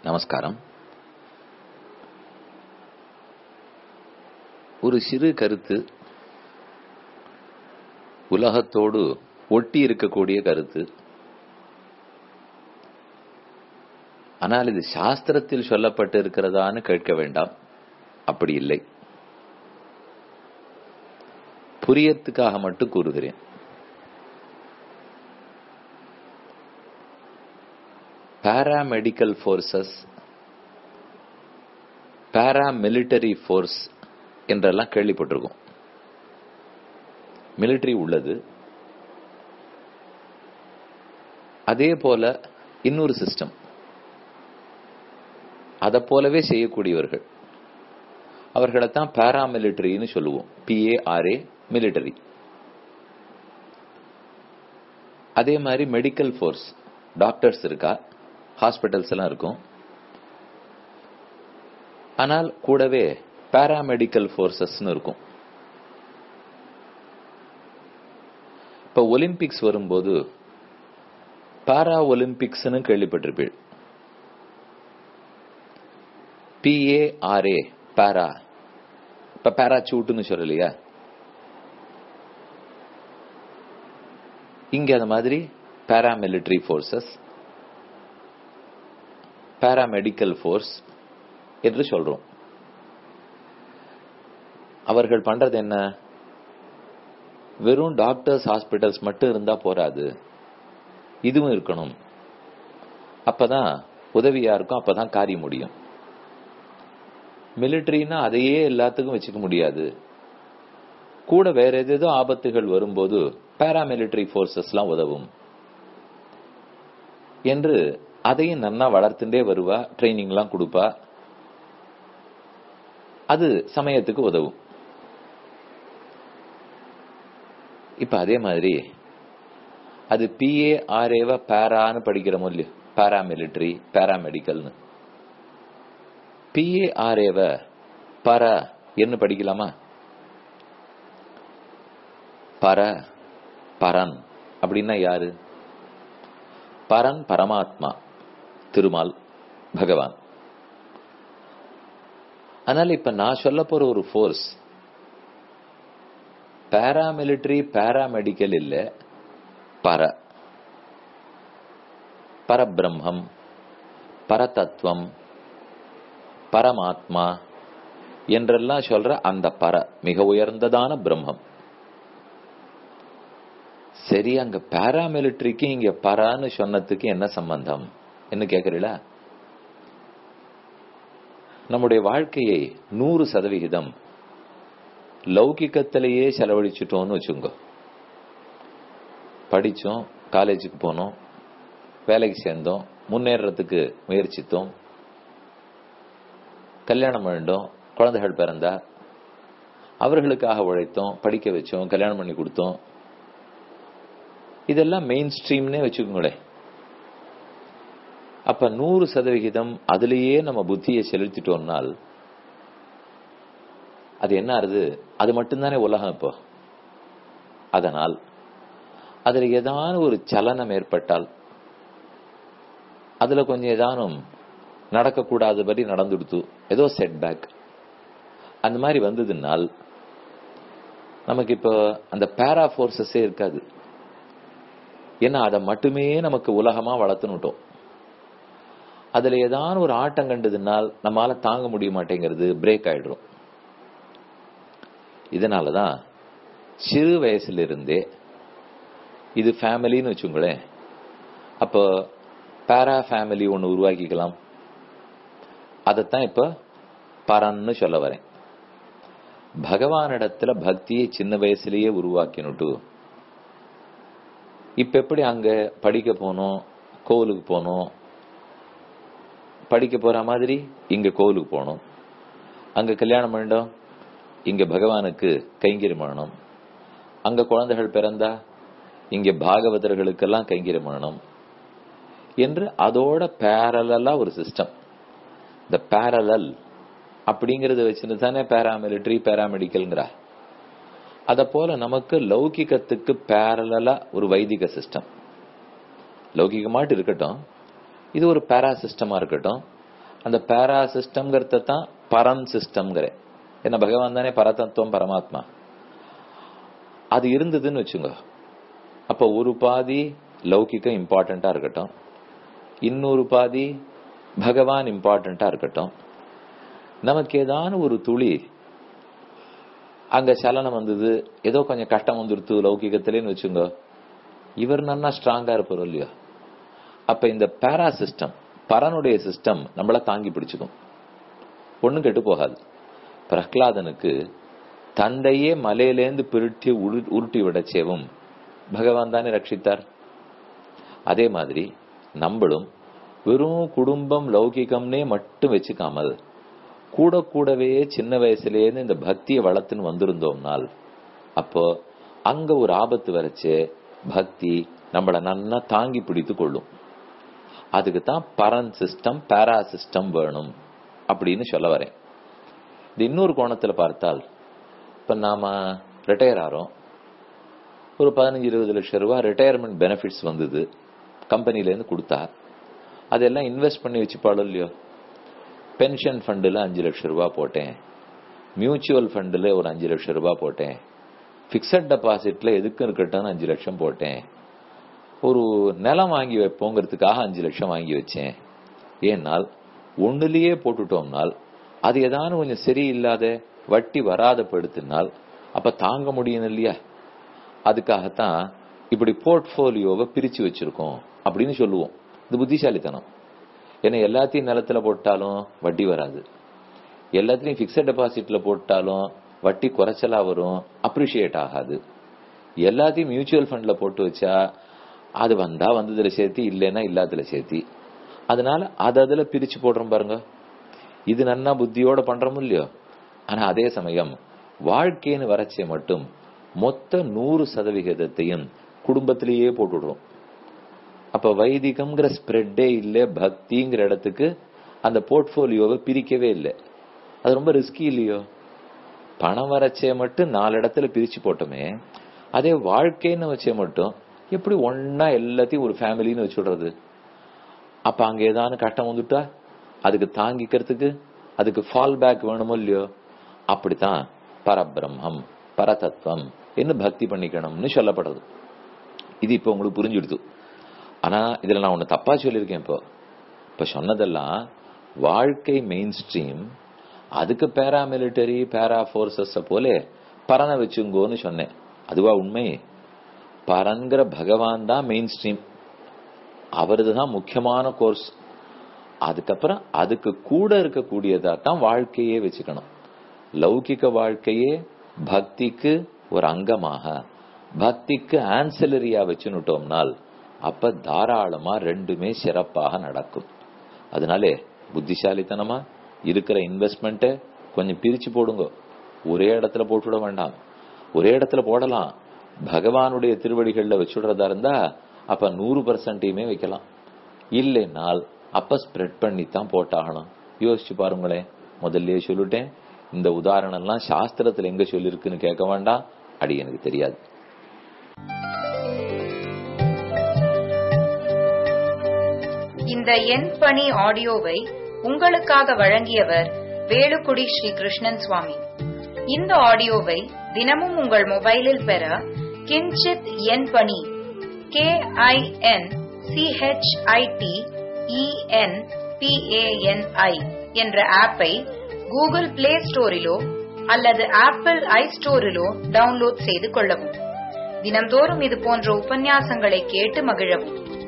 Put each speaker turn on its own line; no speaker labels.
நமஸ்காரம் ஒரு சிறு கருத்து உலகத்தோடு ஒட்டி இருக்கக்கூடிய கருத்து ஆனால் இது சாஸ்திரத்தில் சொல்லப்பட்டு இருக்கிறதான்னு கேட்க வேண்டாம் அப்படி இல்லை புரியத்துக்காக மட்டும் கூறுகிறேன் பாராமெடிக்கல் ஃபோர்ஸஸ் பாராமிலிட்டரி ஃபோர்ஸ் என்றெல்லாம் கேள்விப்பட்டிருக்கோம் மிலிட்டரி உள்ளது அதே போல இன்னொரு சிஸ்டம் அதை போலவே செய்யக்கூடியவர்கள் அவர்களைத்தான் பாராமிலிட்டரின்னு சொல்லுவோம் பிஏஆர்ஏ மிலிட்டரி அதே மாதிரி மெடிக்கல் ஃபோர்ஸ் டாக்டர்ஸ் இருக்கா ஹாஸ்பிட்டல்ஸ் எல்லாம் இருக்கும் ஆனால் கூடவே பாராமெடிக்கல் ஃபோர்ஸஸ்னு இருக்கும் இப்ப ஒலிம்பிக்ஸ் வரும்போது பாரா ஒலிம்பிக்ஸ்னு கேள்விப்பட்டிருப்பீள் பிஏஆர்ஏ பாரா இப்ப பாராசூட்னு சொல்லலையா இங்க அந்த மாதிரி பாராமிலிட்டரி ஃபோர்ஸஸ் பாராமெடிக்கல் ஃபோர்ஸ் என்று சொல்றோம் அவர்கள் பண்றது என்ன வெறும் டாக்டர்ஸ் ஹாஸ்பிட்டல்ஸ் மட்டும் இருந்தா போராது இதுவும் இருக்கணும் அப்பதான் உதவியா இருக்கும் அப்பதான் காரியம் முடியும் மிலிட்டரினா அதையே எல்லாத்துக்கும் வச்சுக்க முடியாது கூட வேற ஏதேதோ ஆபத்துகள் வரும்போது பாராமிலிட்டரி போர்சஸ்லாம் உதவும் என்று அதையும் நன்னா வளர்த்துட்டே வருவா ட்ரைனிங்லாம் கொடுப்பா அது சமயத்துக்கு உதவும் இப்ப அதே மாதிரி அது பிஏ ஆர்ஏவ பேரான்னு படிக்கிறோமோ இல்லையோ பாராமிலிட்டரி பாராமெடிக்கல்னு பிஏ ஆர்ஏவ பர என்ன படிக்கலாமா பர பரன் அப்படின்னா யாரு பரன் பரமாத்மா திருமால் பகவான் அதனால இப்ப நான் சொல்ல போற ஒரு ஃபோர்ஸ் பாராமிலிட்டரி பாராமெடிக்கல் இல்ல பர பரபிரம்மம் பரதத்துவம் பரமாத்மா என்றெல்லாம் சொல்ற அந்த பர மிக உயர்ந்ததான பிரம்மம் சரி அங்க பாராமிலிட்டரிக்கு இங்க பரான்னு சொன்னதுக்கு என்ன சம்பந்தம் என்ன கேக்குறீங்களா நம்முடைய வாழ்க்கையை நூறு சதவிகிதம் லௌகிக்கத்திலேயே செலவழிச்சிட்டோம்னு வச்சுங்க படிச்சோம் காலேஜுக்கு போனோம் வேலைக்கு சேர்ந்தோம் முன்னேறதுக்கு முயற்சித்தோம் கல்யாணம் வேண்டும் குழந்தைகள் பிறந்தா அவர்களுக்காக உழைத்தோம் படிக்க வச்சோம் கல்யாணம் பண்ணி கொடுத்தோம் இதெல்லாம் மெயின் ஸ்ட்ரீம்னே வச்சுக்கோங்களேன் அப்ப நூறு சதவிகிதம் அதுலேயே நம்ம புத்தியை செலுத்திட்டோம்னால் அது என்ன ஆறுது அது மட்டும்தானே உலகம் இப்போ அதனால் அதுல ஏதான ஒரு சலனம் ஏற்பட்டால் அதுல கொஞ்சம் ஏதானும் நடக்கக்கூடாதபடி நடந்துடுத்து ஏதோ செட்பேக் அந்த மாதிரி வந்ததுனால் நமக்கு இப்போ அந்த பேரா ஃபோர்ஸஸே இருக்காது ஏன்னா அதை மட்டுமே நமக்கு உலகமா வளர்த்துனுட்டோம் அதுல ஏதான ஒரு ஆட்டம் கண்டதுனால் நம்மளால தாங்க முடிய மாட்டேங்கிறது பிரேக் ஆயிடுறோம் இதனாலதான் சிறு வயசுல இருந்தே இது ஃபேமிலின்னு வச்சுங்களேன் அப்போ பேரா ஃபேமிலி ஒன்று உருவாக்கிக்கலாம் அதைத்தான் இப்ப பரன்னு சொல்ல வரேன் பகவானிடத்துல பக்தியை சின்ன வயசுலயே உருவாக்கினுட்டு இப்ப எப்படி அங்க படிக்க போனோம் கோவிலுக்கு போனோம் படிக்க போற மாதிரி இங்க கோவிலுக்கு போகணும் அங்க கல்யாணம் பண்ணிட்டோம் இங்க பகவானுக்கு கைங்கரியம் பண்ணணும் அங்க குழந்தைகள் பிறந்தா இங்க பாகவதர்களுக்கெல்லாம் கைங்கரியம் பண்ணணும் என்று அதோட பேரலா ஒரு சிஸ்டம் இந்த பேரலல் அப்படிங்கறத வச்சுன்னு தானே பேராமிலிட்டரி பேராமெடிக்கல்ங்கிற அத போல நமக்கு லௌகிகத்துக்கு பேரலா ஒரு வைதிக சிஸ்டம் லௌகிகமாட்டு இருக்கட்டும் இது ஒரு பேரா சிஸ்டமா இருக்கட்டும் அந்த பேரா சிஸ்டம்ங்கிறத தான் பரம் சிஸ்டம்ங்கிற ஏன்னா பகவான் தானே பரதத்துவம் பரமாத்மா அது இருந்ததுன்னு வச்சுங்க அப்ப ஒரு பாதி லௌகிக்கம் இம்பார்ட்டண்டா இருக்கட்டும் இன்னொரு பாதி பகவான் இம்பார்ட்டண்டா இருக்கட்டும் நமக்கு ஏதான ஒரு துளி அங்க சலனம் வந்தது ஏதோ கொஞ்சம் கஷ்டம் வந்துருத்து லௌகிகத்திலேன்னு வச்சுங்க இவர் நன்னா ஸ்ட்ராங்கா இருப்பார் இல்லையா அப்ப இந்த பேரா சிஸ்டம் பரனுடைய சிஸ்டம் நம்மள தாங்கி பிடிச்சுக்கும் ஒண்ணும் கெட்டு போகாது பிரஹ்லாதனுக்கு தந்தையே மலையிலேந்து பிருட்டி உருட்டி விடச்சேவும் பகவான் தானே ரட்சித்தார் அதே மாதிரி நம்மளும் வெறும் குடும்பம் லௌகிகம்னே மட்டும் வச்சுக்காமல் கூட கூடவே சின்ன வயசுலேருந்து இந்த பக்தியை வளர்த்துன்னு வந்திருந்தோம்னால் அப்போ அங்க ஒரு ஆபத்து வரைச்சு பக்தி நம்மள நன்னா தாங்கி பிடித்து கொள்ளும் அதுக்கு தான் பரன் சிஸ்டம் பேரா சிஸ்டம் வேணும் அப்படின்னு சொல்ல வரேன் இது இன்னொரு கோணத்துல பார்த்தால் இப்ப நாம ரிட்டையர் ஆறோம் ஒரு பதினஞ்சு இருபது லட்சம் ரூபாய் ரிட்டையர்மெண்ட் பெனிஃபிட்ஸ் வந்தது கம்பெனில இருந்து கொடுத்தா அதெல்லாம் இன்வெஸ்ட் பண்ணி வச்சுப்பாளோ இல்லையோ பென்ஷன் ஃபண்டில் அஞ்சு லட்சம் ரூபாய் போட்டேன் மியூச்சுவல் ஃபண்டில் ஒரு அஞ்சு லட்சம் ரூபாய் போட்டேன் பிக்சட் டெபாசிட்ல எதுக்கு இருக்கட்டும் அஞ்சு லட்சம் போட்டேன் ஒரு நிலம் வாங்கி வைப்போங்கிறதுக்காக அஞ்சு லட்சம் வாங்கி வச்சேன் ஏனால் ஒண்ணுலயே போட்டுட்டோம்னால் அது ஏதானு கொஞ்சம் சரியில்லாத வட்டி வராத படுத்தினால் அப்ப தாங்க முடியும் இல்லையா அதுக்காகத்தான் இப்படி போர்ட்போலியோவை பிரிச்சு வச்சிருக்கோம் அப்படின்னு சொல்லுவோம் இது புத்திசாலித்தனம் ஏன்னா எல்லாத்தையும் நிலத்துல போட்டாலும் வட்டி வராது எல்லாத்தையும் பிக்சட் டெபாசிட்ல போட்டாலும் வட்டி குறைச்சலா வரும் அப்ரிஷியேட் ஆகாது எல்லாத்தையும் மியூச்சுவல் ஃபண்ட்ல போட்டு வச்சா அது வந்தா வந்ததுல சேர்த்தி இல்லைன்னா இல்லாததுல சேர்த்தி அதனால அது அதுல பிரிச்சு போடுறோம் பாருங்க இது நன்னா புத்தியோட பண்றோம் இல்லையோ ஆனா அதே சமயம் வாழ்க்கைன்னு வரச்சே மட்டும் மொத்த நூறு சதவிகிதத்தையும் குடும்பத்திலேயே போட்டுடுறோம் அப்ப வைதிகம்ங்கிற ஸ்ப்ரெட்டே இல்லை பக்திங்கிற இடத்துக்கு அந்த போர்ட்போலியோவை பிரிக்கவே இல்லை அது ரொம்ப ரிஸ்கி இல்லையோ பணம் வரச்சே மட்டும் நாலு இடத்துல பிரிச்சு போட்டோமே அதே வாழ்க்கைன்னு வச்சே மட்டும் எப்படி ஒன்னா எல்லாத்தையும் ஒரு ஃபேமிலின்னு வச்சுடுறது அப்ப அங்க ஏதானு கஷ்டம் வந்துட்டா அதுக்கு தாங்கிக்கிறதுக்கு அதுக்கு ஃபால் பேக் வேணுமோ இல்லையோ அப்படித்தான் பரபிரம்மம் பரதத்துவம் என்ன பக்தி பண்ணிக்கணும்னு சொல்லப்படுறது இது இப்ப உங்களுக்கு புரிஞ்சுடுது ஆனா இதுல நான் ஒண்ணு தப்பா சொல்லியிருக்கேன் இப்போ இப்ப சொன்னதெல்லாம் வாழ்க்கை மெயின் ஸ்ட்ரீம் அதுக்கு பேராமிலிட்டரி பேரா போர்சஸ் போல பரனை வச்சுங்கோன்னு சொன்னேன் அதுவா உண்மை பரன்கிற பகவான் தான் மெயின் ஸ்ட்ரீம் அவரது தான் முக்கியமான கோர்ஸ் அதுக்கப்புறம் அதுக்கு கூட இருக்கக்கூடியதா தான் வாழ்க்கையே வச்சுக்கணும் லௌகிக வாழ்க்கையே பக்திக்கு ஒரு அங்கமாக பக்திக்கு ஆன்சிலரியா வச்சுனுட்டோம்னால் அப்ப தாராளமா ரெண்டுமே சிறப்பாக நடக்கும் அதனாலே புத்திசாலித்தனமா இருக்கிற இன்வெஸ்ட்மெண்ட்டை கொஞ்சம் பிரிச்சு போடுங்க ஒரே இடத்துல போட்டுவிட வேண்டாம் ஒரே இடத்துல போடலாம் பகவானுடைய திருவடிகள்ல வச்சுடுறதா இருந்தா அப்ப நூறு பர்சன்டையுமே வைக்கலாம் இல்லைனால் அப்ப ஸ்ப்ரெட் பண்ணி தான் போட்டாகணும் யோசிச்சு பாருங்களேன் முதல்லயே சொல்லிட்டேன் இந்த உதாரணம் எல்லாம் சாஸ்திரத்துல எங்க சொல்லிருக்குன்னு கேட்க வேண்டாம் அடி எனக்கு தெரியாது
இந்த எண் பணி ஆடியோவை உங்களுக்காக வழங்கியவர் வேலுக்குடி ஸ்ரீ கிருஷ்ணன் சுவாமி இந்த ஆடியோவை தினமும் உங்கள் மொபைலில் பெற கிஞ்சித் எண் பணி கே ஐ என் சிஹெச்ஐடி இஎன் பிஏஎன்ஐ என்ற ஆப்பை கூகுள் பிளே ஸ்டோரிலோ அல்லது ஆப்பிள் ஐ ஸ்டோரிலோ டவுன்லோட் செய்து கொள்ளவும் தினம்தோறும் இது போன்ற உபன்யாசங்களை கேட்டு மகிழவும்